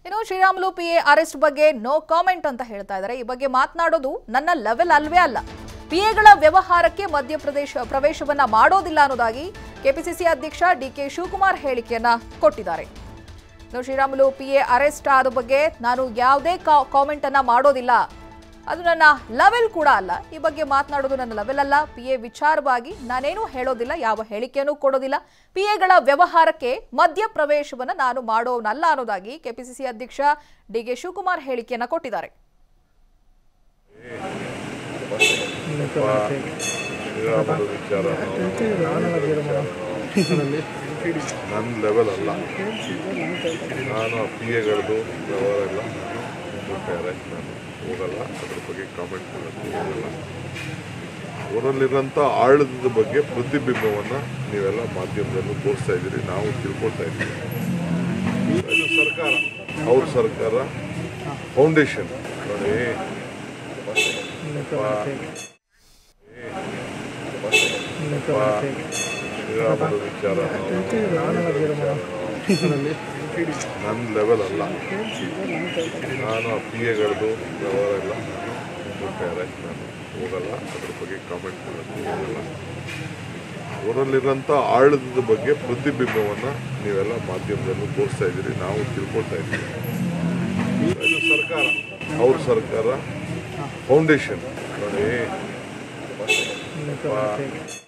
ಇನ್ನು Sriramulu P A arrest ಬಗ್ಗೆ no comment ಅಂತ ಹೇಳ್ತಾ ಇದ್ದಾರೆ ಈ ಬಗ್ಗೆ ಮಾತನಾಡೋದು ನನ್ನ ಲೆವೆಲ್ ಅಲ್ವೇ ಅಲ್ಲ ಪಿಎಗಳ ವ್ಯವಹಾರಕ್ಕೆ ಮಧ್ಯಪ್ರದೇಶ ಪ್ರವೇಶವನ್ನ ಮಾಡೋದಿಲ್ಲ ಅನ್ನೋದಾಗಿ ಕೆಪಿಸಿಸಿ ಅಧ್ಯಕ್ಷ ಡಿ ಕೆ ಶಿವಕುಮಾರ್ ಹೇಳಿಕೆಯನ್ನ ಕೊಟ್ಟಿದ್ದಾರೆ ಇನ್ನು ಶ್ರೀರಾಮುಲು ಪಿ ಎ ಅರೆಸ್ಟ್ ಆದ ಬಗ್ಗೆ ನಾನು ಯಾವುದೇ ಕಾಮೆಂಟ್ ಅನ್ನ ಮಾಡೋದಿಲ್ಲ ಅದು ನನ್ನ ಲೆವೆಲ್ ಕೂಡ ಅಲ್ಲ ಈ ಬಗ್ಗೆ ಮಾತನಾಡೋದು ನನ್ನ ಲೆವೆಲ್ ಅಲ್ಲ ಪಿ ಎ ವಿಚಾರವಾಗಿ ನಾನೇನು ಹೇಳೋದಿಲ್ಲ ಯಾವ ಹೇಳಿಕೆಯನ್ನು ಕೊಡೋದಿಲ್ಲ ಪಿ ಎಗಳ ವ್ಯವಹಾರಕ್ಕೆ ಮಧ್ಯ ಪ್ರವೇಶವನ್ನು ನಾನು ಮಾಡೋನಲ್ಲ ಅನ್ನೋದಾಗಿ ಕೆಪಿಸಿಸಿ ಅಧ್ಯಕ್ಷ ಡಿ ಕೆ ಶಿವಕುಮಾರ್ ಹೇಳಿಕೆಯನ್ನ ಕೊಟ್ಟಿದ್ದಾರೆ ಶ್ರೀರಾಮುಲು ವಿಚಾರ ನನ್ನ ಲೆವೆಲ್ ಅಲ್ಲ ನಾನು ಪಿ ಎಗಳದು ವ್ಯವಹಾರ ಇಲ್ಲ ಡೈರೆಕ್ಟ್ ನಾನು ಹೋಗಲ್ಲ ಅದ್ರ ಬಗ್ಗೆ ಕಾಮೆಂಟ್ ಹೋಗಲ್ಲ ಅವರಲ್ಲಿರೋಂಥ ಆಳದ ಬಗ್ಗೆ ಪ್ರತಿಬಿಂಬವನ್ನು ನೀವೆಲ್ಲ ಮಾಧ್ಯಮದಲ್ಲೂ ತೋರಿಸ್ತಾ ಇದ್ದೀರಿ ನಾವು ತಿಳ್ಕೊಳ್ತಾ ಇದ್ದೀವಿ ಇದು ಸರ್ಕಾರ ಅವ್ರ ಸರ್ಕಾರ ಫೌಂಡೇಶನ್ ನೋಡಿ ಶ್ರೀರಾಮುಲು ವಿಚಾರ ನನ್ನ ಲೆವೆಲ್ ಅಲ್ಲ ನಾನು ಪಿ ಎಗಳದು ವ್ಯವಹಾರ ಇಲ್ಲ ಡೈರೆಕ್ಟ್ ನಾನು ಹೋಗಲ್ಲ ಅದ್ರ ಬಗ್ಗೆ ಕಾಮೆಂಟ್ ಹೋಗಲ್ಲ ಅವರಲ್ಲಿರೋಂಥ ಆಳದ ಬಗ್ಗೆ ಪ್ರತಿಬಿಂಬವನ್ನು ನೀವೆಲ್ಲ ಮಾಧ್ಯಮದಲ್ಲೂ ತೋರಿಸ್ತಾ ಇದ್ದೀರಿ ನಾವು ತಿಳ್ಕೊಳ್ತಾ ಇದ್ದೀವಿ ಇದು ಸರ್ಕಾರ ಅವ್ರ ಸರ್ಕಾರ ಫೌಂಡೇಶನ್ ನೋಡಿ